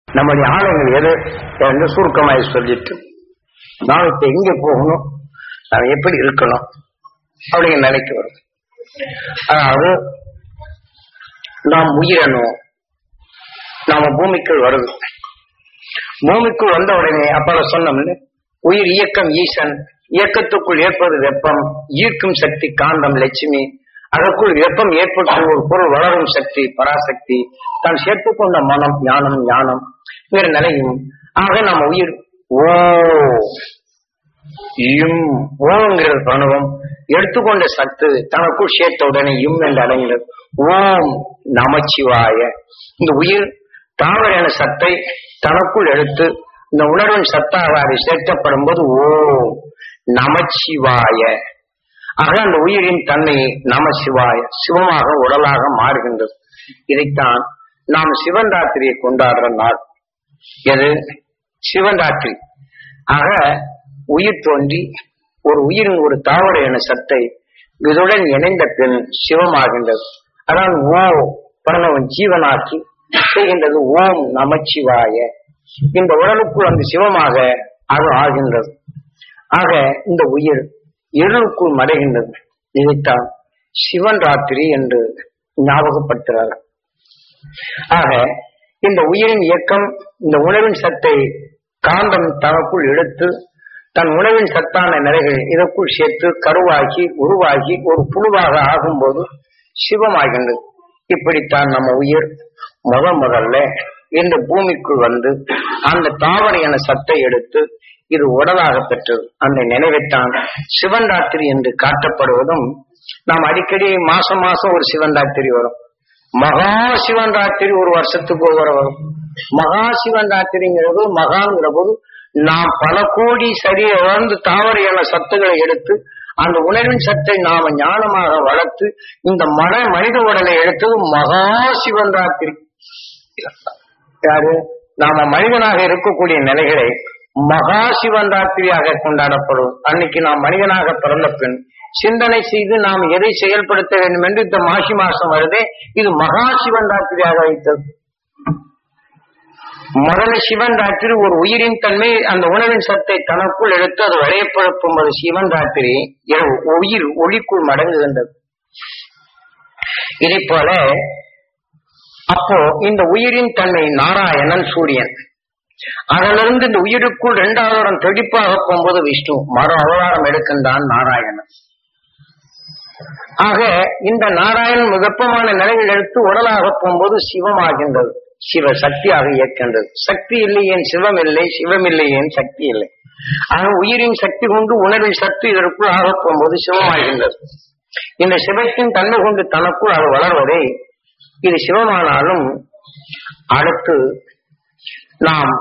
நம்முடைய ஆலயங்கள் எது என்று சுருக்கமாய் சொல்லிட்டு நாம் இப்ப எங்க போகணும் நாம் எப்படி இருக்கணும் அப்படிங்கிற நிலைக்கு வரும் அதாவது நாம் உயிரணும் நாம பூமிக்குள் வருது பூமிக்குள் வந்த உடனே அப்ப சொன்னோம்னு உயிர் இயக்கம் ஈசன் இயக்கத்துக்குள் ஏற்பது வெப்பம் ஈர்க்கும் சக்தி காந்தம் லட்சுமி அதற்குள் வெப்பம் ஏற்பட்டு ஒரு பொருள் வளரும் சக்தி பராசக்தி தான் சேர்த்துக் கொண்ட மனம் ஞானம் ஞானம் வேற நிலையும் ஆக நம்ம உயிர் ஓ இம் ஓங்கிற பிரணவம் எடுத்துக்கொண்ட சத்து தனக்குள் சேர்த்த உடனே இம் என்று அடங்கினது ஓம் நமச்சிவாய இந்த உயிர் தாவர என சத்தை தனக்குள் எடுத்து இந்த உணர்வின் சத்தாக அதை சேர்க்கப்படும் போது ஓம் நமச்சிவாய ஆக அந்த உயிரின் தன்மை நமசிவாய சிவமாக உடலாக மாறுகின்றது இதைத்தான் நாம் சிவன் ராத்திரியை கொண்டாடுற நாள் எது சிவன் ராத்திரி ஆக உயிர் தோன்றி ஒரு உயிரின் ஒரு தாவர என சத்தை இதுடன் இணைந்த பின் சிவமாகின்றது அதான் ஓ பிரணவன் ஜீவனாக்கி செய்கின்றது ஓம் நமச்சிவாய இந்த உடலுக்குள் அந்த சிவமாக அது ஆகின்றது ஆக இந்த உயிர் இருளுக்குள் மறைகின்றது இதைத்தான் சிவன் ராத்திரி என்று ஞாபகப்படுத்துகிறார்கள் ஆக இந்த உயிரின் இயக்கம் இந்த உணவின் சத்தை காந்தம் தனக்குள் எடுத்து தன் உணவின் சத்தான நிலைகள் இதற்குள் சேர்த்து கருவாகி உருவாகி ஒரு புழுவாக ஆகும்போது சிவமாகின்றது இப்படித்தான் நம்ம உயிர் முத முதல்ல இந்த பூமிக்குள் வந்து அந்த தாவர என சத்தை எடுத்து இது உடலாக பெற்றது அந்த நினைவைத்தான் சிவன் ராத்திரி என்று காட்டப்படுவதும் நாம் அடிக்கடி மாசம் மாசம் ஒரு சிவன் ராத்திரி வரும் மகா சிவன் ராத்திரி ஒரு வருஷத்துக்கு ஒவ்வொரு வரும் மகா சிவன் ராத்திரிங்கிறது மகாங்கிற போது நாம் பல கோடி சரி உணர்ந்து தாவர என சத்துக்களை எடுத்து அந்த உணர்வின் சத்தை நாம ஞானமாக வளர்த்து இந்த மன மனித உடலை எடுத்தது மகா சிவன் ராத்திரி யாரு நாம மனிதனாக இருக்கக்கூடிய நிலைகளை மகா சிவன் ராத்திரியாக கொண்டாடப்படும் அன்னைக்கு நாம் மனிதனாக பிறந்த பின் சிந்தனை செய்து நாம் எதை செயல்படுத்த வேண்டும் என்று இந்த மாசி மாசம் வருதே இது மகா சிவன் ராத்திரியாக வைத்தது முதல்ல சிவன் ராத்திரி ஒரு உயிரின் தன்மை அந்த உணவின் சத்தை தனக்குள் எடுத்து அது வரையப்படுத்தும் போது சிவன் ராத்திரி உயிர் ஒளிக்குள் மடங்குகின்றது இதை போல அப்போ இந்த உயிரின் தன்மை நாராயணன் சூரியன் அதிலிருந்து இந்த உயிருக்குள் இரண்டாவது வாரம் தெடிப்பாக போகும்போது விஷ்ணு மறு அவதாரம் எடுக்கின்றான் நாராயணன் ஆக இந்த நாராயணன் வெப்பமான நிலையில் எடுத்து உடலாக போகும்போது சிவமாகின்றது சிவ சக்தியாக இயக்கின்றது சக்தி இல்லையேன் சிவம் இல்லை சிவம் இல்லையேன் சக்தி இல்லை ஆக உயிரின் சக்தி கொண்டு உணர்வின் சக்தி இதற்குள் ஆக போகும்போது சிவமாகின்றது இந்த சிவத்தின் தன்மை கொண்டு தனக்குள் அது வளர்வதை இது சிவமானாலும் அடுத்து நாம்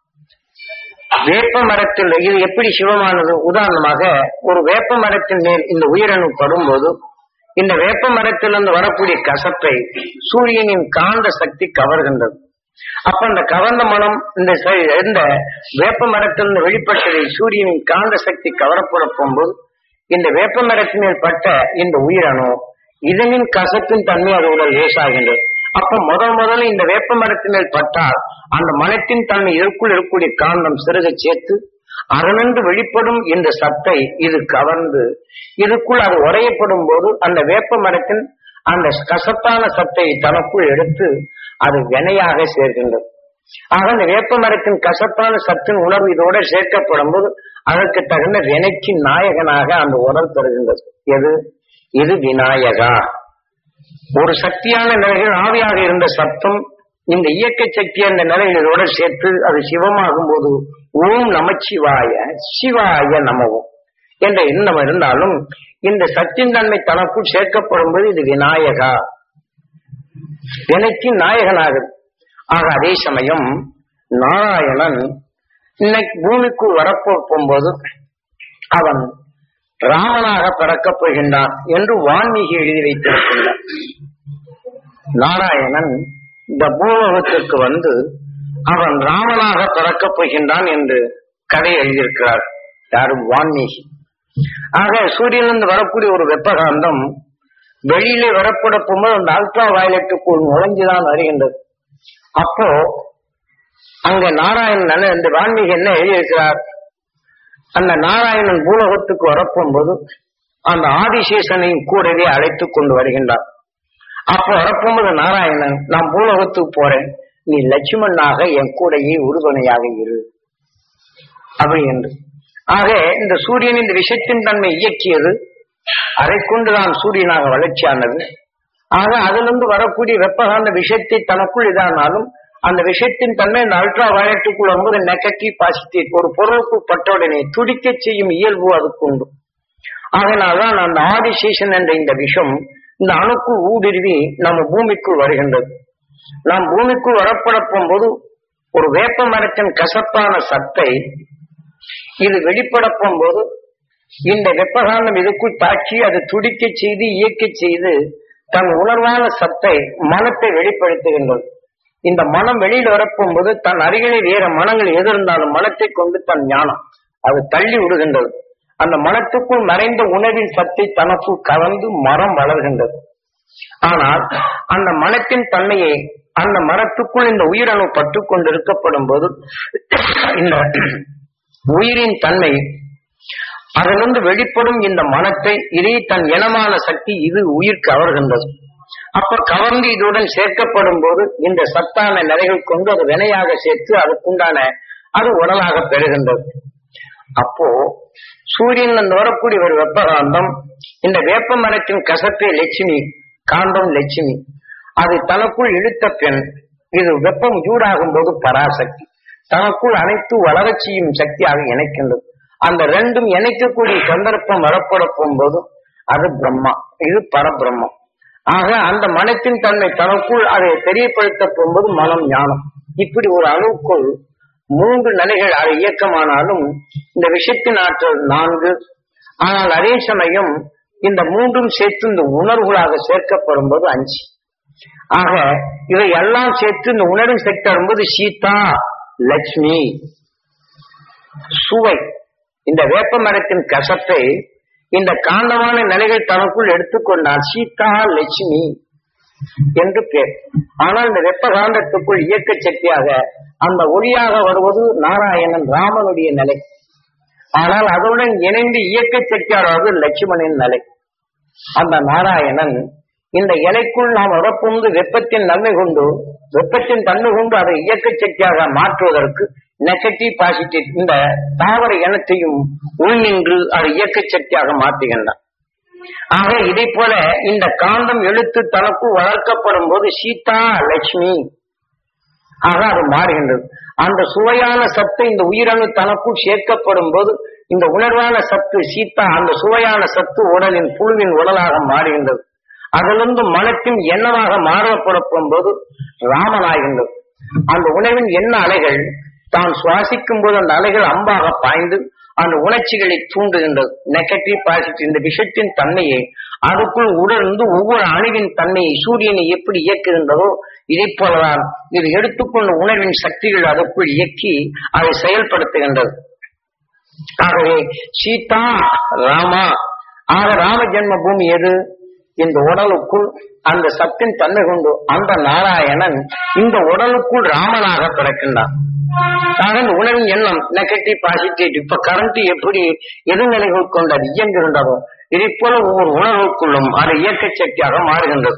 வேப்ப மரத்தில் இது எப்படி சிவமானது உதாரணமாக ஒரு வேப்ப மரத்தின் மேல் இந்த உயிரணு படும்போது இந்த வேப்ப மரத்திலிருந்து வரக்கூடிய கசப்பை சூரியனின் காந்த சக்தி கவர்கின்றது அப்ப அந்த கவர்ந்த மனம் இந்த இந்த வேப்ப மரத்திலிருந்து வெளிப்பட்டதை சூரியனின் காந்த சக்தி கவரப்பட போகும்போது இந்த வேப்ப மரத்தின் மேல் பட்ட இந்த உயிரணு இதனின் கசப்பின் தன்மை அதோட லேசாகின்றது அப்ப முதல் முதல்ல இந்த வேப்ப மரத்தின் மேல் பட்டால் அந்த மனத்தின் தன்மை இதற்குள் இருக்கக்கூடிய காந்தம் சிறுக சேர்த்து அதனின்று வெளிப்படும் இந்த சத்தை இது கவர்ந்து இதுக்குள் அது உரையப்படும் போது அந்த வேப்ப மரத்தின் அந்த கசப்பான சத்தை தனக்குள் எடுத்து அது வினையாக சேர்க்கின்றது ஆக அந்த வேப்ப மரத்தின் கசப்பான சத்தின் உணர்வு இதோட சேர்க்கப்படும் போது அதற்கு தகுந்த வினைக்கு நாயகனாக அந்த உடல் பெறுகின்றது எது இது விநாயகா ஒரு சக்தியான நிலையில் ஆவியாக இருந்த சத்தம் இந்த இயக்க சக்தி அந்த நிலையில் இதோட சேர்த்து அது சிவமாகும் போது ஓம் நமச்சிவாய சிவாய நமவும் என்ற எண்ணம் இருந்தாலும் இந்த சத்தின் தன்மை தனக்குள் சேர்க்கப்படும் போது இது விநாயகா எனக்கு நாயகனாகுது ஆக அதே சமயம் நாராயணன் இன்னைக்கு பூமிக்குள் வரப்போ போகும்போது அவன் ராமனாக பிறக்கப் போகின்றான் என்று வான்மீகி எழுதி வைத்திருக்கின்றான் நாராயணன் இந்த பூலோகத்திற்கு வந்து அவன் ராமனாக பிறக்கப் போகின்றான் என்று கதை எழுதியிருக்கிறார் யாரும் வான்மீகி ஆக சூரியனிலிருந்து வரக்கூடிய ஒரு வெப்பகாந்தம் வெளியிலே வரப்பட போகும்போது அந்த அல்ட்ரா வயலட்டுக்குள் நுழைஞ்சுதான் வருகின்றது அப்போ அங்க நாராயணன் இந்த வான்மீகி என்ன எழுதியிருக்கிறார் அந்த நாராயணன் பூலோகத்துக்கு வரப்போகும்போது அந்த ஆதிசேஷனையும் கூடவே அழைத்துக் கொண்டு வருகின்றார் அப்போ வரப்போகும்போது நாராயணன் நான் பூலோகத்துக்கு போறேன் நீ லட்சுமணனாக என் கூடையே உறுதுணையாக இரு அப்படி என்று ஆக இந்த சூரியன் இந்த விஷயத்தின் தன்மை இயக்கியது அதை கொண்டுதான் சூரியனாக வளர்ச்சியானது ஆக அதிலிருந்து வரக்கூடிய வெப்பகாந்த விஷயத்தை தனக்குள் இதானாலும் அந்த விஷயத்தின் தன்மை இந்த அல்ட்ரா வயலட்டுக்குள் வரும்போது நெகட்டிவ் பாசிட்டிவ் ஒரு பொருளுக்குள் பட்டவுடனே துடிக்க செய்யும் இயல்பு அதுக்கு உண்டு அதனால்தான் அந்த ஆதிசேஷன் என்ற இந்த விஷம் இந்த அணுக்குள் ஊடுருவி நம்ம பூமிக்குள் வருகின்றது நாம் பூமிக்குள் வரப்படப்பும் போது ஒரு வேப்ப மரத்தின் கசப்பான சத்தை இது வெளிப்படப்பும் போது இந்த வெப்பகாந்தம் இதுக்குள் தாக்கி அது துடிக்க செய்து இயக்க செய்து தன் உணர்வான சத்தை மனத்தை வெளிப்படுத்துகின்றது இந்த மனம் வெளியில் வரப்போகும்போது தன் அருகிலே வேற மனங்கள் எது இருந்தாலும் மனத்தை கொண்டு தன் ஞானம் அது தள்ளி விடுகின்றது அந்த மனத்துக்குள் மறைந்த உணவின் சத்தை தனக்குள் கலந்து மரம் வளர்கின்றது ஆனால் அந்த மனத்தின் தன்மையை அந்த மரத்துக்குள் இந்த உயிரணு பட்டு கொண்டு இருக்கப்படும் போது இந்த உயிரின் தன்மை அதிலிருந்து வெளிப்படும் இந்த மனத்தை இதை தன் இனமான சக்தி இது உயிர் கவர்கின்றது அப்ப கவர்ந்து இதுடன் சேர்க்கப்படும் போது இந்த சத்தான நிலைகள் கொண்டு அது வினையாக சேர்த்து அதுக்குண்டான அது உடலாக பெறுகின்றது அப்போ சூரியன் அந்த வரக்கூடிய ஒரு வெப்பகாந்தம் இந்த வேப்ப மரத்தின் கசப்பை லட்சுமி காந்தம் லட்சுமி அது தனக்குள் இழுத்த பெண் இது வெப்பம் சூடாகும் போது பராசக்தி தனக்குள் அனைத்து வளரச் செய்யும் சக்தியாக இணைக்கின்றது அந்த ரெண்டும் இணைக்கக்கூடிய சந்தர்ப்பம் வரப்பட போகும்போது அது பிரம்மா இது பரபிரம்மம் ஆக அந்த மனத்தின் தன்மை தனக்குள் அதை தெரியப்படுத்த போகும்போது மனம் ஞானம் இப்படி ஒரு அளவுக்குள் மூன்று நிலைகள் அது இயக்கமானாலும் இந்த விஷயத்தின் ஆற்றல் நான்கு ஆனால் அதே சமயம் இந்த மூன்றும் சேர்த்து இந்த உணர்வுகளாக சேர்க்கப்படும் போது அஞ்சு ஆக இவை எல்லாம் சேர்த்து இந்த உணர்வு சக்தி வரும்போது சீதா லட்சுமி சுவை இந்த வேப்ப மரத்தின் கசப்பை இந்த காந்தமான நிலைகள் தனக்குள் எடுத்துக்கொண்டால் சீதா லட்சுமி என்று பேர் ஆனால் இந்த வெப்ப காந்தத்துக்குள் இயக்க சக்தியாக அந்த ஒளியாக வருவது நாராயணன் ராமனுடைய நிலை ஆனால் அதனுடன் இணைந்து இயக்க சக்தியாக வருவது லட்சுமணின் நிலை அந்த நாராயணன் இந்த இலைக்குள் நாம் உறப்புந்து வெப்பத்தின் நன்மை கொண்டு வெப்பத்தின் தன்மை கொண்டு அதை இயக்க சக்தியாக மாற்றுவதற்கு நெகட்டிவ் பாசிட்டிவ் இந்த தாவர இனத்தையும் உள்நின்று அதை இயக்க சக்தியாக மாற்றுகின்றான் ஆக இதை போல இந்த காந்தம் எழுத்து தனக்குள் வளர்க்கப்படும் போது சீதா லட்சுமி ஆக அது மாறுகின்றது அந்த சுவையான சத்து இந்த உயிரணு தனக்குள் சேர்க்கப்படும் போது இந்த உணர்வான சத்து சீதா அந்த சுவையான சத்து உடலின் புழுவின் உடலாக மாறுகின்றது அதிலிருந்து மனத்தின் எண்ணமாக மாறப்படப்படும் போது ராமனாகின்றது அந்த உணவின் எண்ண அலைகள் தான் சுவாசிக்கும் போது அந்த அலைகள் அம்பாக பாய்ந்து அந்த உணர்ச்சிகளை தூண்டுகின்றது நெகட்டிவ் பாசிட்டிவ் இந்த விஷயத்தின் தன்மையை அதுக்குள் உடர்ந்து ஒவ்வொரு அணுவின் தன்மையை சூரியனை எப்படி இயக்குகின்றதோ இதை போலதான் இது எடுத்துக்கொண்ட உணர்வின் சக்திகள் அதற்குள் இயக்கி அதை செயல்படுத்துகின்றது ஆகவே சீதா ராமா ஆக ராம ஜென்ம பூமி எது இந்த உடலுக்குள் அந்த சத்தின் தன்மை கொண்டு அந்த நாராயணன் இந்த உடலுக்குள் ராமனாக பிறக்கின்றான் ஆக இந்த உணவின் எண்ணம் நெகட்டிவ் பாசிட்டிவ் இப்ப கரண்ட் எப்படி எதிர்நிலைகள் கொண்டு அது இயங்குகின்றதோ இதை போல ஒவ்வொரு உணர்வுக்குள்ளும் அது இயக்க சக்தியாக மாறுகின்றது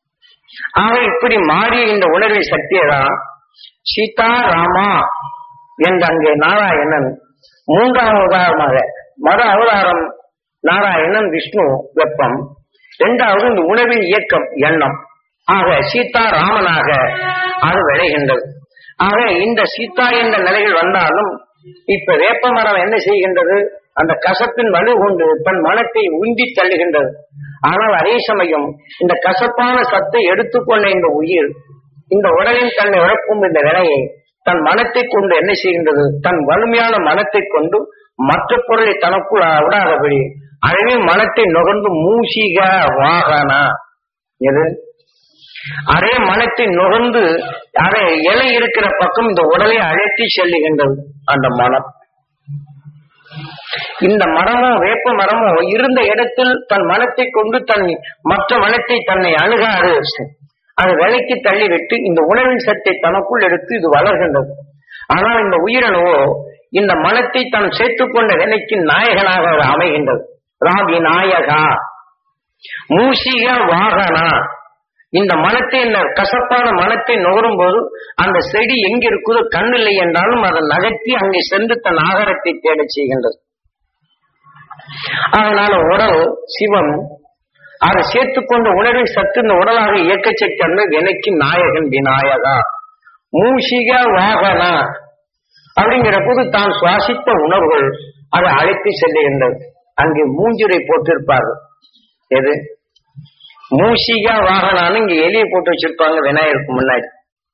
ஆக இப்படி மாறிய இந்த உணர்வின் சக்தியை தான் சீதா ராமா என்ற அங்கே நாராயணன் மூன்றாம் உதாரணமாக மத அவதாரம் நாராயணன் விஷ்ணு வெப்பம் இரண்டாவது இந்த உணவின் இயக்கம் எண்ணம் ஆக சீதா ராமனாக அது விளைகின்றது ஆக இந்த சீதா என்ற நிலைகள் வந்தாலும் இப்ப வேப்ப மரம் என்ன செய்கின்றது அந்த கசப்பின் வலு கொண்டு தன் மனத்தை உந்தி தள்ளுகின்றது ஆனால் அதே சமயம் இந்த கசப்பான சத்தை எடுத்துக்கொண்ட இந்த உயிர் இந்த உடலின் தன்னை உறப்பும் இந்த நிலையை தன் மனத்தை கொண்டு என்ன செய்கின்றது தன் வலிமையான மனத்தை கொண்டு மற்ற பொருளை தனக்குள் விடாதபடி அதுவே மனத்தை நுகர்ந்து மூசிக வாகனா எது அதே மனத்தை நுகர்ந்து அதை இலை இருக்கிற பக்கம் இந்த உடலை அழைத்து செல்லுகின்றது அந்த மனம் இந்த மரமோ வேப்ப மரமோ இருந்த இடத்தில் தன் மனத்தை கொண்டு தன் மற்ற மனத்தை தன்னை அணுகாது அது விலைக்கு தள்ளிவிட்டு இந்த உணவின் சத்தை தனக்குள் எடுத்து இது வளர்கின்றது ஆனால் இந்த உயிரணுவோ இந்த மனத்தை தான் சேர்த்துக்கொண்ட நிலைக்கு நாயகனாக அவர் அமைகின்றது ராவி நாயகா மூசிக வாகனா இந்த மனத்தை இந்த கசப்பான மனத்தை நுகரும் போது அந்த செடி எங்க இருக்குதோ கண்ணில்லை என்றாலும் அதை நகர்த்தி அங்கே சென்று தன் ஆகாரத்தை தேடச் செய்கின்றது அதனால உடல் சிவம் அதை சேர்த்துக்கொண்ட உணர்வின் சத்து இந்த உடலாக இயக்கச்சக்தி அந்த வினைக்கு நாயகன் விநாயகா மூஷிக வாகனா அப்படிங்கிற போது தான் சுவாசித்த உணர்வுகள் அதை அழைத்து செல்லுகின்றது அங்கே மூஞ்சுரை போட்டிருப்பார்கள் எது மூஷிகா வாகனான்னு இங்க எலியை போட்டு வச்சிருப்பாங்க விநாயகருக்கு முன்னாடி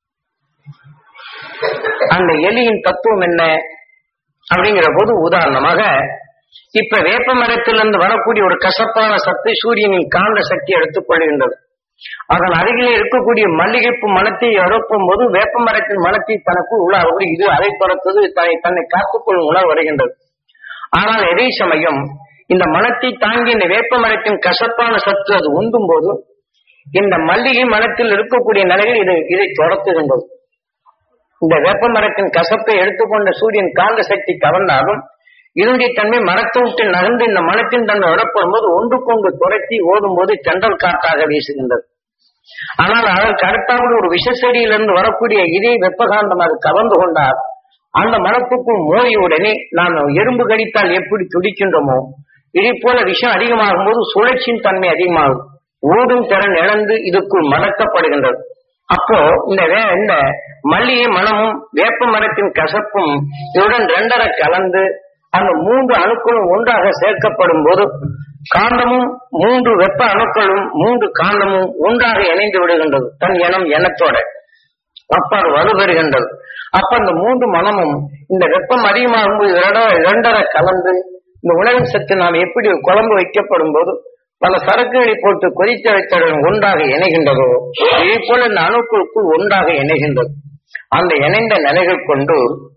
அந்த எலியின் தத்துவம் என்ன அப்படிங்கிற போது உதாரணமாக இப்ப வேப்ப மரத்திலிருந்து வரக்கூடிய ஒரு கசப்பான சத்து சூரியனின் காந்த சக்தி எடுத்துக் கொள்கின்றது அதன் அருகிலே இருக்கக்கூடிய மல்லிகைப்பூ மனத்தை அறுப்பும் போது வேப்ப மரத்தின் மனத்தை தனக்கு உள்ள இது அதை பொறுத்தது தன்னை தன்னை காத்துக்கொள்ளும் உணர்வு வருகின்றது ஆனால் எதே சமயம் இந்த மனத்தை தாங்கி இந்த வேப்ப மரத்தின் கசப்பான சத்து அது உந்தும் போது இந்த மல்லிகை மரத்தில் இருக்கக்கூடிய நிலையில் இது இதை தொடர்த்துகின்றது இந்த வேப்ப மரத்தின் கசப்பை எடுத்துக்கொண்ட சூரியன் காந்த சக்தி கவர்ந்தாலும் இதனுடைய தன்மை மரத்தை விட்டு நகர்ந்து இந்த மனத்தின் தன்மை வரப்படும் போது ஒன்றுக்கொண்டு துரத்தி ஓடும் போது தென்றல் காற்றாக வீசுகின்றது ஆனால் அதற்கு அடுத்தாவது ஒரு விஷச்செடியிலிருந்து வரக்கூடிய இதே வெப்பகாந்தம் அது கவர்ந்து கொண்டால் அந்த மரத்துக்கும் மோதியுடனே நாம் எறும்பு கடித்தால் எப்படி துடிக்கின்றோமோ இதே போல விஷம் அதிகமாகும் போது சுழற்சியின் தன்மை அதிகமாகும் ஓடும் திறன் இழந்து இதுக்குள் மடக்கப்படுகின்றது அப்போ இந்த வே இந்த மல்லிகை மனமும் வேப்ப மரத்தின் கசப்பும் இதுடன் ரெண்டரை கலந்து அந்த மூன்று அணுக்களும் ஒன்றாக சேர்க்கப்படும் போது காந்தமும் மூன்று வெப்ப அணுக்களும் மூன்று காந்தமும் ஒன்றாக இணைந்து விடுகின்றது தன் இனம் எண்ணத்தோட அப்ப அது வலுப்பெறுகின்றது அப்ப அந்த மூன்று மனமும் இந்த வெப்பம் அதிகமாகும் போது இரண்டரை கலந்து இந்த உணவின் சத்து நாம் எப்படி குழம்பு வைக்கப்படும் போது பல சரக்குகளை போட்டு கொதிக்க வைத்தவுடன் ஒன்றாக இணைகின்றதோ இதே போல இந்த அணுக்களுக்குள் ஒன்றாக இணைகின்றது அந்த இணைந்த நிலைகள் கொண்டு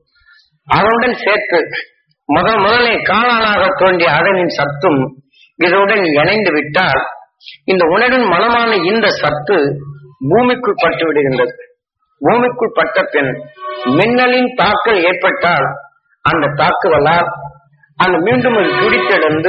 அதனுடன் சேர்த்து முதல் முதலே காளானாக தோன்றிய அதனின் சத்தும் இதனுடன் இணைந்து விட்டால் இந்த உணவின் மனமான இந்த சத்து பூமிக்குள் பட்டு விடுகின்றது பூமிக்குள் பட்ட பின் மின்னலின் தாக்கல் ஏற்பட்டால் அந்த தாக்குதலால் அந்த மீண்டும் அது துடித்தெழுந்து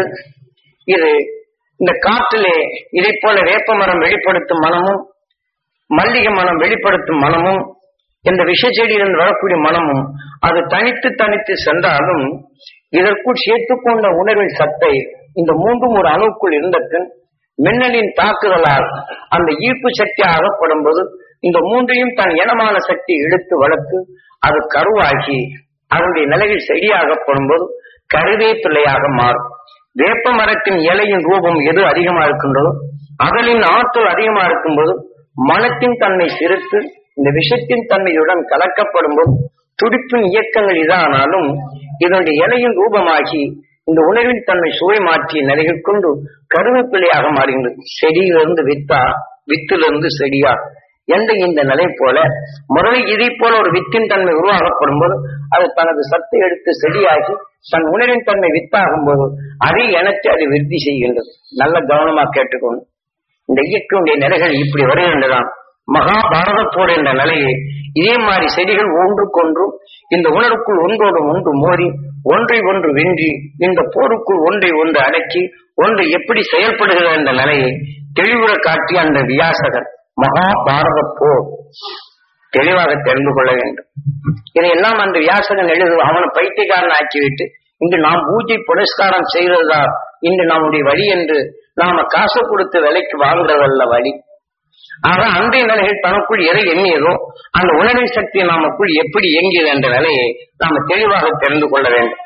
இது இந்த காற்றிலே இதை போல வேப்ப மரம் வெளிப்படுத்தும் மனமும் மல்லிகை மனம் வெளிப்படுத்தும் மனமும் இந்த விஷ செடியிலிருந்து வரக்கூடிய மனமும் அது தனித்து தனித்து சென்றாலும் இதற்குள் சேர்த்துக்கொண்ட உணர்வின் சத்தை இந்த மூன்றும் ஒரு அணுக்குள் இருந்த பின் மின்னலின் தாக்குதலால் அந்த ஈர்ப்பு சக்தி அகப்படும் போது இந்த மூன்றையும் தன் இனமான சக்தி இழுத்து வளர்த்து அது கருவாகி அதனுடைய நிலையில் செடியாகப்படும் போது கருவேப்பிள்ளையாக மாறும் வேப்ப மரத்தின் இலையின் ரூபம் எது அதிகமா இருக்கின்றதோ அதனின் ஆற்றல் அதிகமா இருக்கும்போது மனத்தின் தன்மை சிறுத்து இந்த விஷத்தின் தன்மையுடன் கலக்கப்படும் போது துடிப்பின் இயக்கங்கள் இதானாலும் இதனுடைய இலையின் ரூபமாகி இந்த உணர்வின் தன்மை சுவை மாற்றிய நிலைகள் கொண்டு கருவேப்பிலையாக மாறுகின்றது செடியிலிருந்து வித்தா வித்திலிருந்து செடியா என்ற இந்த நிலை போல முரளி இதை போல ஒரு வித்தின் தன்மை உருவாகப்படும் போது அது தனது சத்தை எடுத்து செடியாகி தன் உணர்வின் தன்மை வித்தாகும் போது அதை இணைத்து அது விருத்தி செய்கின்றது நல்ல கவனமா கேட்டுக்கணும் இந்த இயக்கமுடைய நிலைகள் இப்படி வருகின்றதாம் மகாபாரத போர் என்ற நிலையை இதே மாதிரி செடிகள் ஒன்றுக்கொன்றும் இந்த உணர்வுக்குள் ஒன்றோடு ஒன்று மோதி ஒன்றை ஒன்று வென்றி இந்த போருக்குள் ஒன்றை ஒன்று அடக்கி ஒன்று எப்படி செயல்படுகிறது என்ற நிலையை தெளிவுற காட்டிய அந்த வியாசகர் மகாபாரத போர் தெளிவாக தெரிந்து கொள்ள வேண்டும் இதையெல்லாம் அந்த வியாசகன் எழுது அவனை பைத்தியக்காரன் ஆக்கிவிட்டு இன்று நாம் பூஜை புரஸ்காரம் செய்வதா இன்று நம்முடைய வழி என்று நாம காசு கொடுத்து விலைக்கு வாங்குறதல்ல வழி ஆக அன்றைய நிலைகள் தனக்குள் எதை எண்ணியதோ அந்த உணர்வின் சக்தி நமக்குள் எப்படி இயங்கியது என்ற நிலையை நாம தெளிவாக தெரிந்து கொள்ள வேண்டும்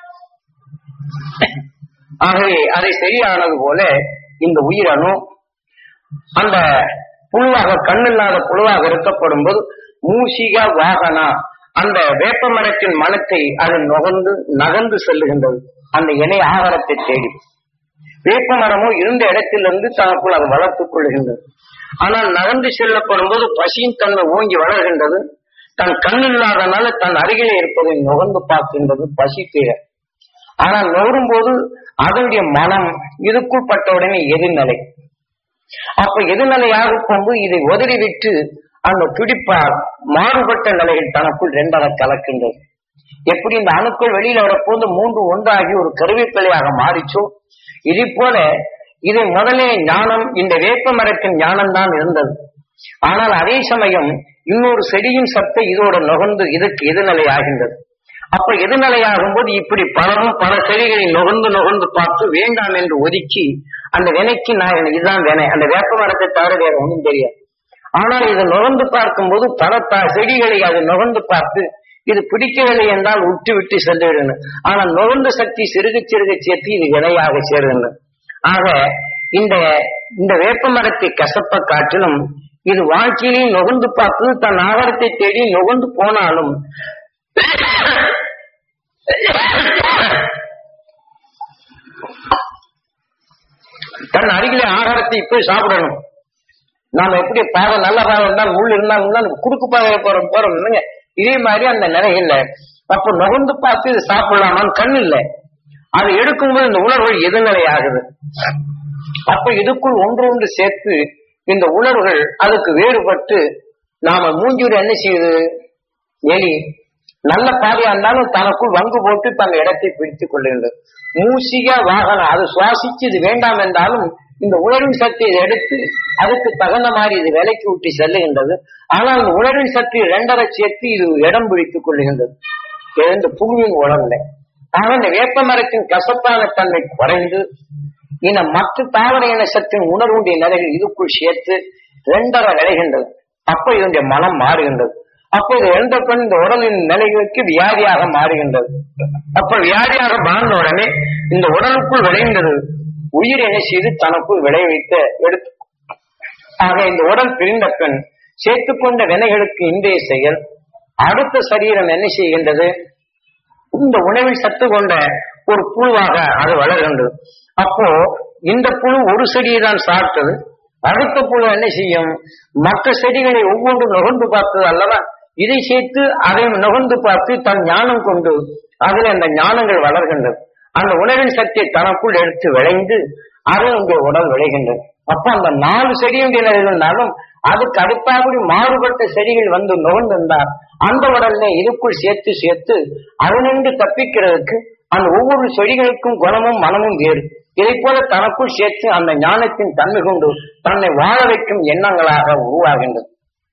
ஆகவே அதை சரியானது போல இந்த உயிரணு அந்த புழுவாக கண்ணில்லாத புழுவாக இருக்கப்படும் போது மூசிக வாகனா அந்த வேப்ப மரத்தின் மனத்தை அது நுகர்ந்து நகர்ந்து செல்லுகின்றது அந்த இணை ஆகாரத்தை தேடி வேப்ப மரமோ இருந்த இடத்திலிருந்து தனக்குள் அது வளர்த்துக் கொள்கின்றது ஆனால் நகர்ந்து செல்லப்படும் போது பசியின் தன்மை ஓங்கி வளர்கின்றது தன் கண் இல்லாதனால தன் அருகிலே இருப்பதை நுகர்ந்து பார்க்கின்றது பசி தீர ஆனால் நுகரும் போது அதனுடைய மனம் இதுக்குள் பட்டவுடனே எதிர்நிலை அப்ப எதிர்நிலையாக போகும்போது இதை உதறி விட்டு அந்த துடிப்பால் மாறுபட்ட நிலையில் தனக்குள் ரெண்டரை கலக்கின்றது எப்படி இந்த அணுக்கள் வெளியில வரப்போது மூன்று ஒன்றாகி ஒரு கருவேப்பிலையாக மாறிச்சோ இதே போல இது முதலே ஞானம் இந்த வேப்ப மரத்தின் ஞானம் தான் இருந்தது ஆனால் அதே சமயம் இன்னொரு செடியின் சத்தை இதோட நுகர்ந்து இதுக்கு எதிர்நிலை ஆகின்றது அப்ப எதிர்நிலையாகும் போது இப்படி பலரும் பல செடிகளை நுகர்ந்து நுகர்ந்து பார்த்து வேண்டாம் என்று ஒதுக்கி அந்த வினைக்கு நான் இதுதான் வினை அந்த வேப்ப மரத்தை தவிர வேற ஒன்றும் தெரியாது ஆனால் இதை நுகர்ந்து பார்க்கும்போது பல த- செடிகளை அது நுகர்ந்து பார்த்து இது பிடிக்கவில்லை என்றால் விட்டு விட்டு சென்றுவிடணும் ஆனால் நுகர்ந்த சக்தி சிறுக சிறுக சேர்த்து இது வினையாக சேருங்க ஆக இந்த இந்த வேப்ப மரத்தை கசப்ப காட்டிலும் இது வாழ்க்கையிலே நுகர்ந்து பார்த்து தன் ஆகாரத்தை தேடி நுகர்ந்து போனாலும் தன் அருகிலே ஆகாரத்தை இப்போய் சாப்பிடணும் நாம எப்படி பாதை நல்ல பாதை இருந்தால் முள் இருந்தால் குறுக்கு பாதையை போறோம் போறோம் இல்லைங்க இதே மாதிரி அந்த நிலை இல்லை அப்ப நுகர்ந்து பார்த்து இது சாப்பிடலாமான்னு கண் இல்லை அதை எடுக்கும்போது இந்த உணர்வுகள் எதிர்நிலை ஆகுது அப்ப இதுக்குள் ஒன்று ஒன்று சேர்த்து இந்த உணர்வுகள் அதுக்கு வேறுபட்டு நாம மூஞ்சூர் என்ன செய்யுது எலி நல்ல பாதையா இருந்தாலும் தனக்குள் வங்கு போட்டு தன் இடத்தை பிடித்துக் கொள்ளுகின்றது மூசிக வாகனம் அது சுவாசிச்சு இது வேண்டாம் என்றாலும் இந்த உணர்வின் சக்தியை எடுத்து அதுக்கு தகுந்த மாதிரி இது விலைக்கு விட்டு செல்லுகின்றது ஆனால் இந்த உணர்வின் சக்தி இரண்டரை சேர்த்து இது இடம் பிடித்துக் கொள்ளுகின்றது இது இந்த புழுவின் உணர்வுல ஆக இந்த வேப்ப மரத்தின் கசப்பான தன்மை குறைந்து இந்த மற்ற தாவர இன சத்தின் உணர்வுடைய நிலைகள் இதுக்குள் சேர்த்து இரண்டரை விளைகின்றது அப்ப இதனுடைய மனம் மாறுகின்றது அப்ப இது எந்த பெண் இந்த உடலின் நிலைகளுக்கு வியாதியாக மாறுகின்றது அப்ப வியாதியாக மாறின உடனே இந்த உடலுக்குள் விளைந்தது உயிர் என்ன செய்து தனக்குள் விளைவித்த எடுத்து ஆக இந்த உடல் பிரிந்த பெண் சேர்த்துக்கொண்ட வினைகளுக்கு இன்றைய செயல் அடுத்த சரீரம் என்ன செய்கின்றது இந்த உணவில் சத்து கொண்ட ஒரு புழுவாக அது வளர்கின்றது அப்போ இந்த புழு ஒரு செடியை தான் சாப்பிட்டது அடுத்த புழு என்ன செய்யும் மற்ற செடிகளை ஒவ்வொன்று நுகர்ந்து பார்த்தது அல்லவா இதை சேர்த்து அதை நுகர்ந்து பார்த்து தன் ஞானம் கொண்டு அதில் அந்த ஞானங்கள் வளர்கின்றது அந்த உணவின் சக்தியை தனக்குள் எடுத்து விளைந்து அது உங்க உடல் விளைகின்றது அப்ப அந்த நாலு செடியுடைய இருந்தாலும் அதுக்கு அடுத்தாபடி மாறுபட்ட செடிகள் வந்து நுகர்ந்திருந்தால் அந்த உடல்ல இதுக்குள் சேர்த்து சேர்த்து அதனின்று தப்பிக்கிறதுக்கு அந்த ஒவ்வொரு செடிகளுக்கும் குணமும் மனமும் வேறு இதை போல தனக்குள் சேர்த்து அந்த ஞானத்தின் தன்மை கொண்டு தன்னை வாழ வைக்கும் எண்ணங்களாக உருவாகின்றது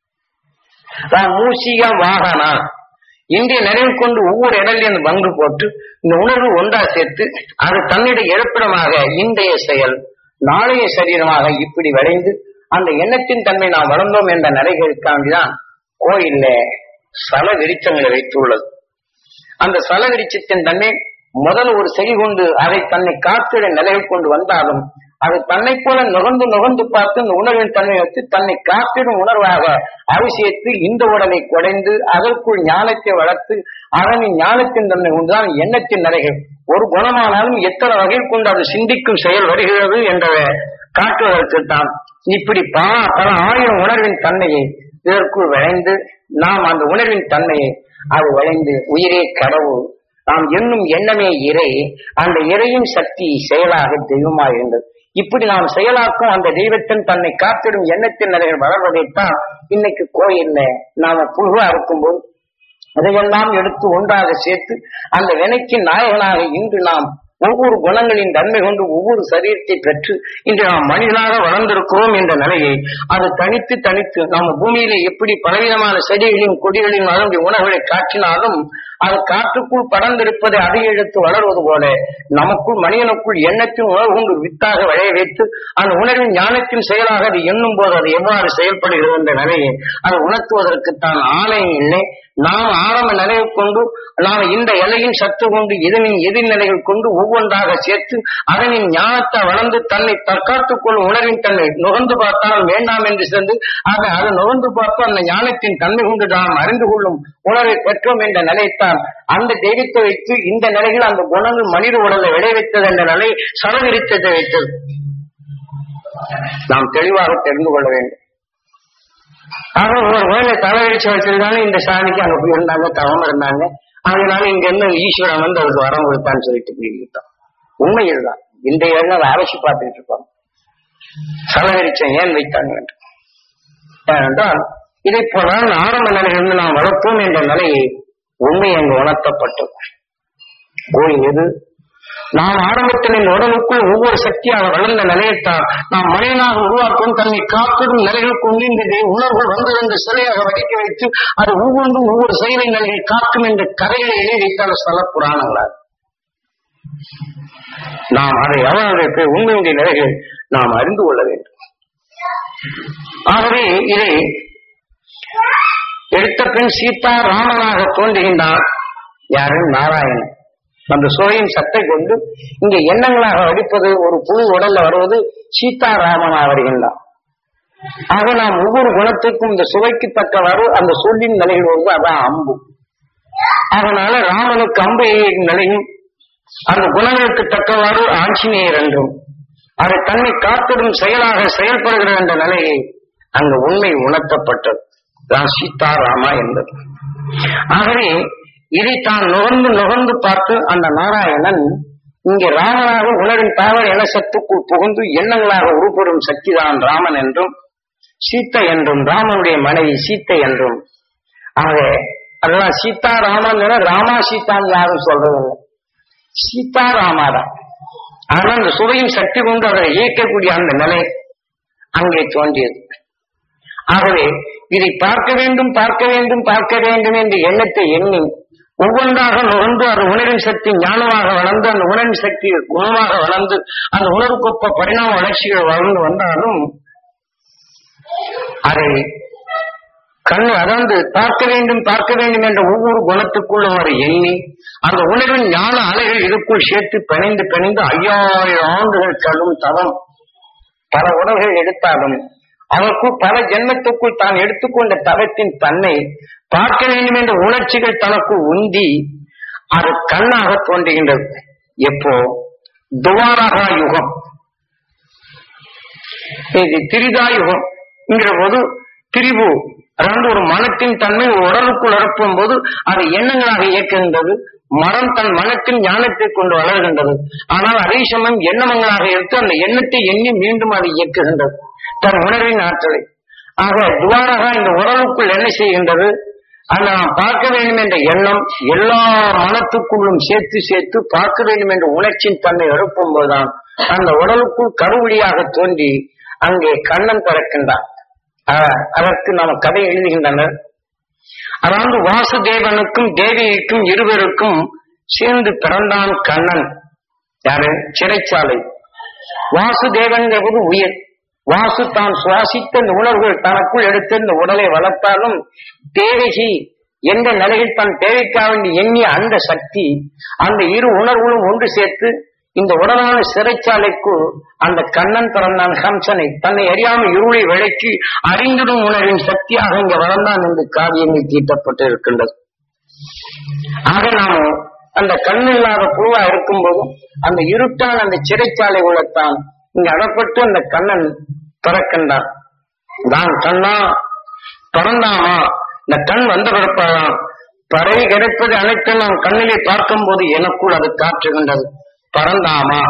தான் மூசிக வாகனா இன்றைய நிறைவு கொண்டு ஒவ்வொரு இடங்களிலும் பங்கு போட்டு இந்த உணர்வு ஒன்றா சேர்த்து அது தன்னுடைய இருப்பிடமாக இன்றைய செயல் நாளைய சரீரமாக இப்படி விளைந்து அந்த எண்ணத்தின் தன்மை நாம் வளர்ந்தோம் என்ற நிலைகளுக்காண்டிதான் கோயில்ல சல விரிச்சங்களை வைத்துள்ளது அந்த சல விரிச்சத்தின் தன்மை முதல் ஒரு செடி கொண்டு அதை தன்னை காத்திட நிலையில் கொண்டு வந்தாலும் அது தன்னை போல நுகர்ந்து நுகர்ந்து பார்த்து இந்த உணர்வின் தன்மை வச்சு தன்னை காத்திடும் உணர்வாக அவசியத்து இந்த உடலை குறைந்து அதற்குள் ஞானத்தை வளர்த்து அதனின் ஞானத்தின் தன்மை கொண்டுதான் எண்ணத்தின் நிலைகள் ஒரு குணமானாலும் எத்தனை வகையில் கொண்டு அது சிந்திக்கும் செயல் வருகிறது என்றதை காட்டுவதற்கு தான் இப்படி பல பல ஆயிரம் உணர்வின் தன்மையை இதற்குள் விளைந்து நாம் அந்த உணர்வின் தன்மையை அது விளைந்து உயிரே கடவுள் நாம் எண்ணும் எண்ணமே இறை அந்த இறையின் சக்தி செயலாக தெய்வமாக இருந்தது இப்படி நாம் செயலாக்கும் அந்த தெய்வத்தின் தன்னை காத்திடும் எண்ணத்தின் நிலைகள் வளர்வதைத்தான் இன்னைக்கு கோயில்ல நாம புழுவா இருக்கும்போது அதையெல்லாம் எடுத்து ஒன்றாக சேர்த்து அந்த வினைக்கு நாயகனாக இன்று நாம் ஒவ்வொரு குணங்களின் தன்மை கொண்டு ஒவ்வொரு சரீரத்தை பெற்று இன்று நாம் மனிதனாக வளர்ந்திருக்கிறோம் என்ற நிலையை அது தனித்து தனித்து நம்ம பூமியில எப்படி பலவிதமான செடிகளையும் கொடிகளையும் அதனுடைய உணவுகளை காற்றினாலும் அது காற்றுக்குள் படர்ந்திருப்பதை அதை எடுத்து வளர்வது போல நமக்குள் மனிதனுக்குள் எண்ணத்தின் உணர்வு கொண்டு வித்தாக விளைய வைத்து அந்த உணர்வின் ஞானத்தின் செயலாக அது எண்ணும் போது அது எவ்வாறு செயல்படுகிறது என்ற நிலையை அதை உணர்த்துவதற்கு தான் ஆலயம் இல்லை நாம் ஆரம்ப நிலையை கொண்டு நாம் இந்த எல்லையின் சத்து கொண்டு இதனின் எதிர்நிலைகள் கொண்டு ஒவ்வொன்றாக சேர்த்து அதனின் ஞானத்தை வளர்ந்து தன்னை தற்காத்துக் கொள்ளும் உணர்வின் தன்மை நுகர்ந்து பார்த்தால் வேண்டாம் என்று சென்று ஆக அதை நுகர்ந்து பார்த்து அந்த ஞானத்தின் தன்மை கொண்டு நாம் அறிந்து கொள்ளும் உணர்வை பெற்றோம் என்ற நிலைத்தான் அந்த தெய்வத்தை வைத்து இந்த நிலையில் அந்த குணங்கள் மனித உடலை விளைவித்தது என்ற நிலை சலவிரித்ததை வைத்தது நாம் தெளிவாக தெரிந்து கொள்ள வேண்டும் ஆக ஒரு வேலை தலைவரிச்சு வச்சிருந்தாலும் இந்த சாமிக்கு அங்க போய் இருந்தாங்க தவம் இருந்தாங்க அதனால இங்க இருந்து ஈஸ்வரன் வந்து அதுக்கு வரம் கொடுத்தான்னு சொல்லிட்டு பிடிக்கிட்டோம் உண்மை இதுதான் இந்த இடத்துல அதை அரசு பார்த்துட்டு இருப்பாங்க சலகரிச்சம் ஏன் வைத்தாங்க என்று. ஏனென்றால் இதை போல ஆரம்ப நிலையிலிருந்து நாம் வளர்ப்போம் என்ற நிலையை உண்மை அங்கு உணர்த்தப்பட்டது கோயில் எது நாம் ஆரம்பத்தில் இந்த உடலுக்குள் ஒவ்வொரு சக்தியாக வளர்ந்த நிலையத்தால் நாம் மனிதனாக உருவாக்கும் தன்னை காத்திடும் நிலைகள் கொண்டு இந்த தெய்வ உணர்வுகள் வந்து என்று சிலையாக வடிக்க வைத்து அது ஒவ்வொன்றும் ஒவ்வொரு செயலை நிலையை காக்கும் என்ற கதைகளை எழுதி வைத்தால் ஸ்தல புராணங்களால் நாம் அதை அவர்களுக்கு உண்மையுடைய நிலைகள் நாம் அறிந்து கொள்ள வேண்டும் ஆகவே இதை எடுத்த பின் சீதா ராமனாக தோன்றுகின்றான் யாரு நாராயணன் அந்த சுவையின் சத்தை கொண்டு இங்க எண்ணங்களாக வடிப்பது ஒரு புழு உடல்ல வருவது சீதாராமனா வருகின்றான் ஆக நாம் ஒவ்வொரு குணத்துக்கும் இந்த சுவைக்கு தக்கவாறு அந்த சொல்லின் நிலையில் வருவது அதான் அம்பு அதனால ராமனுக்கு அம்பு எய்யும் நிலையும் அந்த குணங்களுக்கு தக்கவாறு ஆஞ்சநேயர் என்றும் அதை தன்னை காத்திடும் செயலாக செயல்படுகிற என்ற நிலையை அங்கு உண்மை உணர்த்தப்பட்டது தான் சீதாராமா என்பது ஆகவே இதை தான் நுகர்ந்து நுகர்ந்து பார்த்து அந்த நாராயணன் இங்கே ராமனாக உணரின் தாவர இனசத்துக்குள் புகுந்து எண்ணங்களாக உருப்படும் சக்தி தான் ராமன் என்றும் சீத்தை என்றும் ராமனுடைய மனைவி சீத்தை என்றும் ஆக அதெல்லாம் சீதா ராமன் ராமா சீதான்னு யாரும் சொல்றதில்லை சீதா ராமாதான் ஆனா அந்த சுவையின் சக்தி கொண்டு அதை இயக்கக்கூடிய அந்த நிலை அங்கே தோன்றியது ஆகவே இதை பார்க்க வேண்டும் பார்க்க வேண்டும் பார்க்க வேண்டும் என்ற எண்ணத்தை எண்ணி ஒவ்வொன்றாக நுகர்ந்து அது உணரின் சக்தி ஞானமாக வளர்ந்து அந்த உணரின் சக்தி குணமாக வளர்ந்து அந்த உணர்வுக்கொப்ப பரிணாம வளர்ச்சிகள் வளர்ந்து வந்தாலும் அதை கண் அதாவது பார்க்க வேண்டும் பார்க்க வேண்டும் என்ற ஒவ்வொரு குணத்துக்குள்ளும் அவர் எண்ணி அந்த உணர்வின் ஞான அலைகள் இதுக்குள் சேர்த்து பிணைந்து பிணைந்து ஐயாயிரம் ஆண்டுகள் செல்லும் தவம் பல உணவுகள் எடுத்தாலும் அதற்குள் பல ஜென்மத்துக்குள் தான் எடுத்துக்கொண்ட தவத்தின் தன்னை பார்க்க வேண்டும் என்ற உணர்ச்சிகள் தனக்கு உந்தி அது கண்ணாக தோன்றுகின்றது எப்போ துவாரகா யுகம் இது திரிதா யுகம் என்கிற போது திரிவு அதாவது ஒரு மனத்தின் தன்மை ஒரு உடலுக்குள் நிரப்பும் போது அது எண்ணங்களாக இயக்குகின்றது மனம் தன் மனத்தின் ஞானத்தை கொண்டு வளர்கின்றது ஆனால் அதே சமயம் எண்ணமங்களாக எடுத்து அந்த எண்ணத்தை எண்ணி மீண்டும் அது இயக்குகின்றது தன் உணர்வின் ஆற்றலை ஆக துவாரகா இந்த உடலுக்குள் என்ன செய்கின்றது அந்த நாம் பார்க்க வேண்டும் என்ற எண்ணம் எல்லா மனத்துக்குள்ளும் சேர்த்து சேர்த்து பார்க்க வேண்டும் என்ற உணர்ச்சியின் தன்மை எழுப்பும் போதுதான் அந்த உடலுக்குள் கருவழியாக தோன்றி அங்கே கண்ணன் பிறக்கின்றான் ஆஹ் அதற்கு நாம் கதை எழுதுகின்றனர் அதாவது வாசுதேவனுக்கும் தேவிக்கும் இருவருக்கும் சேர்ந்து பிறந்தான் கண்ணன் யாரு சிறைச்சாலை வாசுதேவன்கிறது உயிர் வாசு தான் சுவாசித்த இந்த உணர்வுகள் தனக்குள் எடுத்து இந்த உடலை வளர்த்தாலும் தேவகி எந்த நிலையில் தன் தேவைக்காக வேண்டி எண்ணிய அந்த சக்தி அந்த இரு உணர்வுகளும் ஒன்று சேர்த்து இந்த உடலான சிறைச்சாலைக்கு அந்த கண்ணன் பிறந்தான் ஹம்சனை தன்னை அறியாமல் இருளை விளக்கி அறிந்திடும் உணர்வின் சக்தியாக இங்க வளர்ந்தான் என்று காவியங்கள் தீட்டப்பட்டு இருக்கின்றது ஆக நாம அந்த கண்ணில்லாத புழுவா இருக்கும்போதும் அந்த இருட்டான அந்த சிறைச்சாலை உள்ளத்தான் இங்க அகப்பட்டு அந்த கண்ணன் பிறக்கின்றான் தான் கண்ணா பிறந்தாமா இந்த கண் வந்த பிறப்பாதான் பறவை கிடைப்பது அனைத்தும் நாம் கண்ணிலே பார்க்கும் போது எனக்குள் அது காற்றுகின்றது பறந்தாமா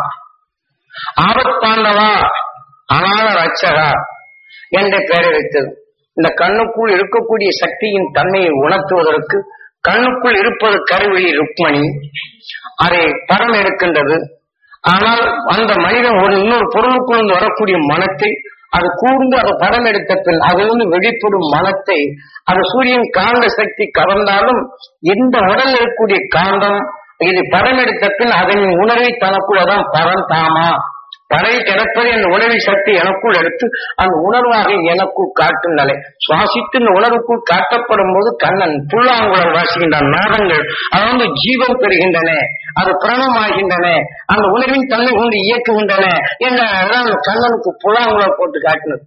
ஆபத்தாண்டவா அனாத ரட்சகா என்ற பெயரை வைத்தது இந்த கண்ணுக்குள் இருக்கக்கூடிய சக்தியின் தன்மையை உணர்த்துவதற்கு கண்ணுக்குள் இருப்பது கருவெளி ருக்மணி அதை படம் எடுக்கின்றது ஆனால் அந்த மனிதன் ஒரு இன்னொரு பொருளுக்குள் இருந்து வரக்கூடிய மனத்தை அது கூர்ந்து அதை படம் எடுத்த பின் அதிலிருந்து வெளிப்படும் மனத்தை அது சூரியன் காந்த சக்தி கவர்ந்தாலும் இந்த உடல் இருக்கக்கூடிய காந்தம் இது படம் எடுத்த பின் அதன் உணர்வை தனக்குள் அதான் பரம் தாமா பறவை கிடப்பது என்ற உணர்வை சக்தி எனக்குள் எடுத்து அந்த உணர்வாக எனக்குள் காட்டும் நிலை சுவாசித்து இந்த உணர்வுக்குள் காட்டப்படும் போது கண்ணன் புல்லாங்குழல் வாசிக்கின்றான் நாதங்கள் அதாவது ஜீவம் பெறுகின்றன அது பிரணமாகின்றன அந்த உணர்வின் தன்மை கொண்டு இயக்குகின்றன என்ற அந்த கண்ணனுக்கு புல்லாங்குழல் போட்டு காட்டினது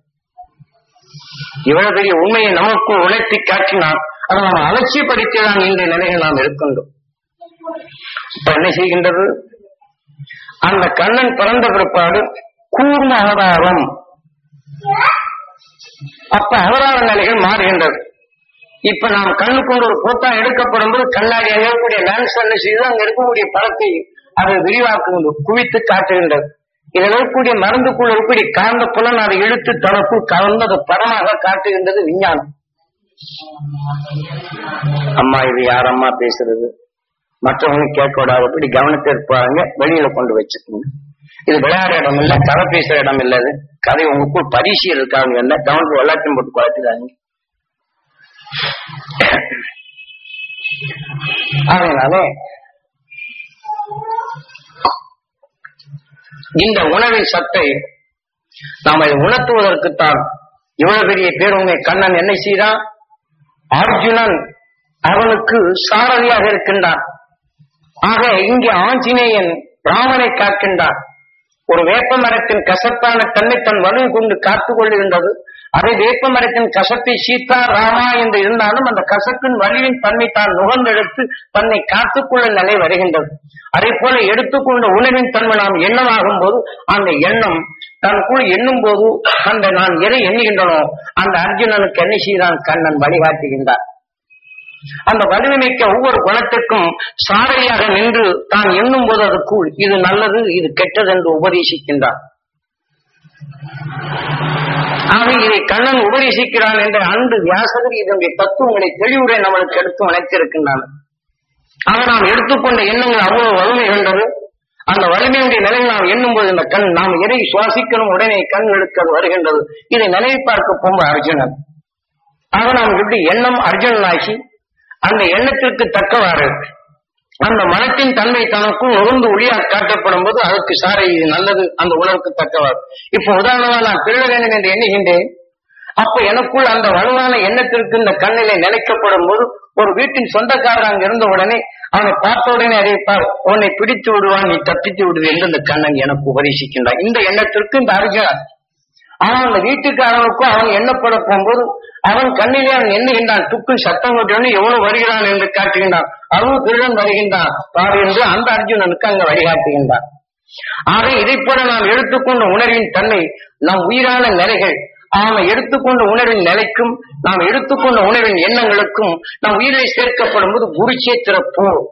இவ்வளவு பெரிய உண்மையை நமக்குள் உணர்த்தி காட்டினால் அதை நாம் அலட்சியப்படுத்திதான் இந்த நிலையில் நாம் இருக்கின்றோம் இப்ப என்ன செய்கின்றது அந்த கண்ணன் பிறந்த பிற்பாடு கூர்ம அவதாரம் அப்ப அவதார நிலைகள் மாறுகின்றது இப்ப நாம் கண்ணுக்கொண்டு ஒரு போட்டோ எடுக்கப்படும் போது கண்ணாடி அங்க இருக்கக்கூடிய லேன்ஸ் என்ன செய்து அங்க இருக்கக்கூடிய படத்தை அதை விரிவாக்குகின்றது குவித்து காட்டுகின்றது இதில் இருக்கக்கூடிய மருந்துக்குள் இருக்கக்கூடிய காந்த புலன் அதை இழுத்து தனக்குள் கலந்து அது படமாக காட்டுகின்றது விஞ்ஞானம் அம்மா இது யாரம்மா பேசுறது மற்றவங்க கேட்க கூடாது இப்படி கவனத்தை இருப்பாங்க வெளியில கொண்டு வச்சுக்கோங்க இது விளையாட இடம் இல்ல கதை பேசுற இடம் இல்ல இது கதை உங்களுக்குள் பரிசு இருக்காங்க என்ன கவனத்தை எல்லாத்தையும் போட்டு குழப்பிடாங்க அதனால இந்த உணவின் சத்தை நாம இதை உணர்த்துவதற்குத்தான் இவ்வளவு பெரிய பேருண்மை கண்ணன் என்ன செய்தான் அர்ஜுனன் அவனுக்கு சாரதியாக இருக்கின்றான் ஆக இங்கே ஆஞ்சநேயன் ராமனை காக்கின்றான் ஒரு வேப்ப மரத்தின் கசப்பான தன்னை தன் வலு கொண்டு காத்துக் கொள்ளுகின்றது அதை வேப்ப மரத்தின் கசப்பை சீதா ராமா என்று இருந்தாலும் அந்த கசப்பின் வலியின் தன்னை தான் நுகர்ந்தெடுத்து தன்னை காத்துக்கொள்ள நிலை வருகின்றது அதே போல எடுத்துக்கொண்ட உணவின் தன்மை நாம் எண்ணமாகும் போது அந்த எண்ணம் தனக்குள் எண்ணும் போது அந்த நான் எதை எண்ணுகின்றனோ அந்த அர்ஜுனனுக்கு என்ன செய்தான் கண்ணன் வழிகாட்டுகின்றார் அந்த வலிமைமிக்க ஒவ்வொரு குணத்துக்கும் சாரையாக நின்று தான் எண்ணும் போது அதுக்குள் இது நல்லது இது கெட்டது என்று உபதேசிக்கின்றார் ஆக இதை கண்ணன் உபதேசிக்கிறான் என்ற அன்று வியாசகர் இதனுடைய தத்துவங்களை தெளிவுரை நம்மளுக்கு எடுத்து வளைத்திருக்கின்றான் ஆக நாம் எடுத்துக்கொண்ட எண்ணங்கள் அவ்வளவு வலிமை கொண்டது அந்த வலிமையுடைய நிலையை நாம் எண்ணும் போது இந்த கண் நாம் எதை சுவாசிக்கணும் உடனே கண் எடுக்கிறது வருகின்றது இதை நிலை பார்க்க போம்ப அர்ஜுனன் ஆக நாம் எப்படி எண்ணம் அர்ஜுனனாகி அந்த எண்ணத்திற்கு தக்கவாறு அந்த மனத்தின் தன்மை தனக்கும் உகந்து ஒளியா காட்டப்படும் போது அதற்கு சாரை இது நல்லது அந்த உணர்வுக்கு தக்கவாறு இப்ப உதாரணமா நான் திருட வேண்டும் என்று எண்ணுகின்றேன் அப்ப எனக்குள் அந்த வலுவான எண்ணத்திற்கு இந்த கண்ணிலே நிலைக்கப்படும் போது ஒரு வீட்டின் சொந்தக்காரர் அங்க இருந்த உடனே அவனை பார்த்த உடனே அறிவிப்பார் உன்னை பிடித்து விடுவான் நீ தப்பித்து விடுது என்று இந்த கண்ணன் எனக்கு உபதேசிக்கின்றான் இந்த எண்ணத்திற்கு இந்த அர்ஜுனன் ஆனா அந்த வீட்டுக்காரனுக்கும் அவன் எண்ணப்பட போகும்போது அவன் கண்ணிலே அவன் எண்ணுகின்றான் துக்கு சத்தம் கொண்டு எவ்வளவு வருகிறான் என்று காட்டுகின்றான் அவன் திருடன் வருகின்றான் பாரு என்று அந்த அர்ஜுனனுக்கு அங்க வழிகாட்டுகின்றான் ஆக இதை போல நாம் எடுத்துக்கொண்ட உணர்வின் தன்மை நம் உயிரான நிலைகள் நாம் எடுத்துக்கொண்ட உணர்வின் நிலைக்கும் நாம் எடுத்துக்கொண்ட உணர்வின் எண்ணங்களுக்கும் நம் உயிரை சேர்க்கப்படும் போது குருச்சேத்திர போர்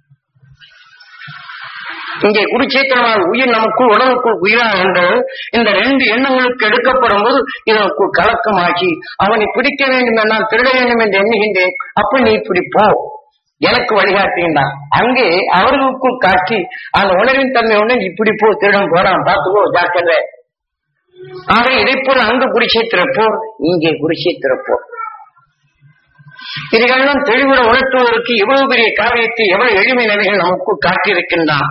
இங்கே குருச்சேத்திரமான உயிர் நமக்குள் உடலுக்குள் உயிராக என்றது இந்த ரெண்டு எண்ணங்களுக்கு எடுக்கப்படும் போது இதற்குள் கலக்கமாக்கி அவனை பிடிக்க வேண்டும் நான் திருட வேண்டும் என்று எண்ணுகின்றேன் அப்ப நீ இப்படி போ எனக்கு வழிகாட்டுகின்றான் அங்கே அவர்களுக்குள் காட்டி அந்த உணர்வின் தன்மை ஒண்ணு இப்படி போ திருடன் போறான் பார்த்துக்கோ ஜாக்கிரதை ஆக இதை போல அங்கு குருஷேத்திர போர் இங்கே குருஷேத்திர போர் இதுகளெல்லாம் தெளிவுற உணர்த்துவதற்கு எவ்வளவு பெரிய காரியத்தை எவ்வளவு எளிமை நிலைகள் நமக்கு காட்டியிருக்கின்றான்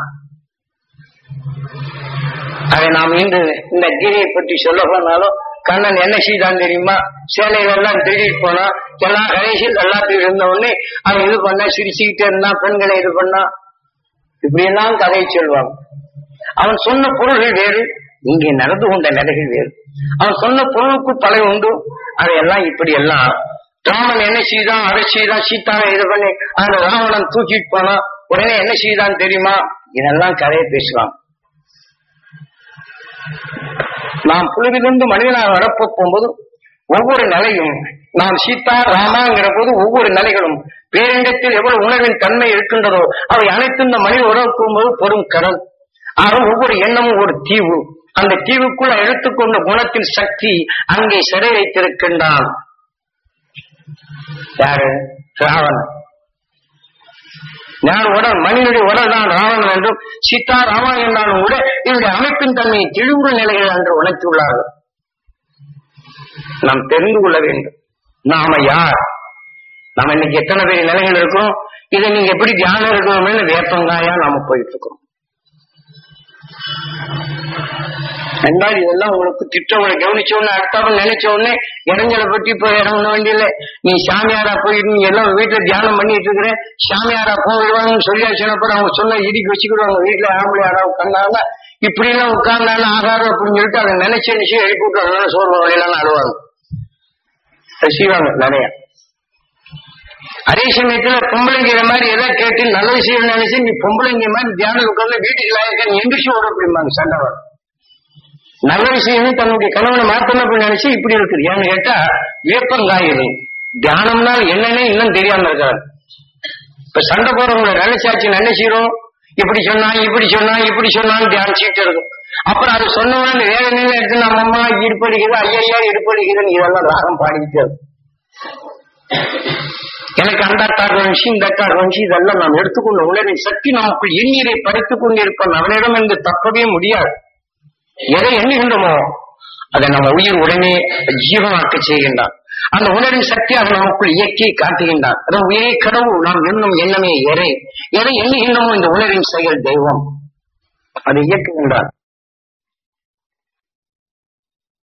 அதை நாம் இன்று இந்த கீதையை பற்றி சொல்ல போனாலும் கண்ணன் என்ன செய்தான் தெரியுமா சேலைகள்லாம் திருடிட்டு போனா எல்லாம் கடைசியில் எல்லாத்தையும் இருந்த உடனே அவன் இது பண்ண சிரிச்சுக்கிட்டே இருந்தான் பெண்களை இது பண்ணா இப்படி எல்லாம் கதையை சொல்வாங்க அவன் சொன்ன பொருள்கள் வேறு இங்கே நடந்து கொண்ட நிலைகள் வேறு அவன் சொன்ன பொருளுக்கு தலை உண்டு அதையெல்லாம் இப்படி எல்லாம் ராமன் என்ன செய்தான் அதை செய்தான் சீதாவை இது பண்ணி அந்த ராவணன் தூக்கிட்டு போனா உடனே என்ன செய்தான் தெரியுமா இதெல்லாம் கதையை பேசுவான் நாம் புழுவிலிருந்து மனிதனாக வரப்ப போகும்போது ஒவ்வொரு நிலையும் நாம் சீதா ராமாங்கிற போது ஒவ்வொரு நிலைகளும் பேரிடத்தில் எவ்வளவு உணர்வின் தன்மை இருக்கின்றதோ அவை அனைத்தும் இந்த மனித உறவு போகும்போது பெரும் கடல் ஆக ஒவ்வொரு எண்ணமும் ஒரு தீவு அந்த தீவுக்குள்ள எடுத்துக்கொண்ட குணத்தின் சக்தி அங்கே சிறை வைத்திருக்கின்றான் யாரு ராவணன் நான் உடல் மனிதனுடைய உடல் தான் ராவணன் என்றும் சீதா ராமா என்றாலும் கூட இதனுடைய அமைப்பின் தன்மையை தெளிவுற நிலைகள் என்று உணர்த்தியுள்ளார்கள் நாம் தெரிந்து கொள்ள வேண்டும் நாம யார் நாம இன்னைக்கு எத்தனை பேர் நிலைகள் இருக்கோம் இதை நீங்க எப்படி தியானம் இருக்கணும்னு வேப்பங்காயா நாம போயிட்டு இருக்கோம் ரெண்டாவது இதெல்லாம் உங்களுக்கு திட்டவங்களை கவனிச்ச உடனே அடுத்தாப்புல நினைச்ச உடனே இடங்களை பத்தி இப்ப இடம் வேண்டியல நீ சாமியாரா போயிட்டு நீ எல்லாம் வீட்டுல தியானம் பண்ணிட்டு இருக்கிற சாமியாரா போயிடுவாங்கன்னு சொல்லி சொன்னப்பறம் அவங்க சொன்ன இடிக்கு வச்சுக்கிடுவாங்க வீட்டுல ஆம்பளை யாராவது கண்டாங்க இப்படி எல்லாம் உட்கார்ந்தாலும் ஆகாரம் அப்படின்னு சொல்லிட்டு அதை நினைச்சு நினைச்சு எழுப்பி விட்டு சோர்வு வழியெல்லாம் அழுவாங்க செய்வாங்க நிறைய அதே சமயத்துல பொம்பளைங்க இந்த மாதிரி எதை கேட்டு நல்ல விஷயம் நினைச்சு நீ பொம்பளைங்க மாதிரி தியானம் உட்கார்ந்து வீட்டுக்கு லாயக்க நீ எந்திரிச்சு ஓட அப்படிம்பாங்க சண்டை வரும் நல்ல விஷயம் தன்னுடைய கணவனை மாத்தணும் அப்படின்னு நினைச்சு இப்படி இருக்குது ஏன்னு கேட்டா வேப்பங்காயுது தியானம்னா என்னன்னே இன்னும் தெரியாம இருக்காரு இப்ப சண்டை போறவங்களை நினைச்சாச்சு என்ன செய்யறோம் இப்படி சொன்னா இப்படி சொன்னா இப்படி சொன்னான்னு தியானிச்சுட்டு இருக்கும் அப்புறம் அது சொன்னவன வேற என்ன எடுத்து நம்ம அம்மா இடுப்படிக்குது ஐயா இடுப்படிக்குதுன்னு இதெல்லாம் ராகம் பாடிக்கிட்டு இருக்கும் எனக்கு அந்த கார் வந்துச்சு இந்த கார் வந்துச்சு இதெல்லாம் நாம் எடுத்துக்கொண்ட உணரின் சக்தி நமக்குள் எண்ணீரை பறித்துக் கொண்டிருப்போம் அவனிடம் இருந்து தப்பவே முடியாது எதை எண்ணுகின்றோமோ அதை நம்ம உயிர் உடனே ஜீவனாக்க செய்கின்றான் அந்த உணரின் சக்தி அவன் நமக்குள் இயக்கி காட்டுகின்றான் அதான் உயிரை கடவுள் நாம் எண்ணும் எண்ணமே எறை எதை எண்ணுகின்றோமோ இந்த உணரின் செயல் தெய்வம் அதை இயக்குகின்றான்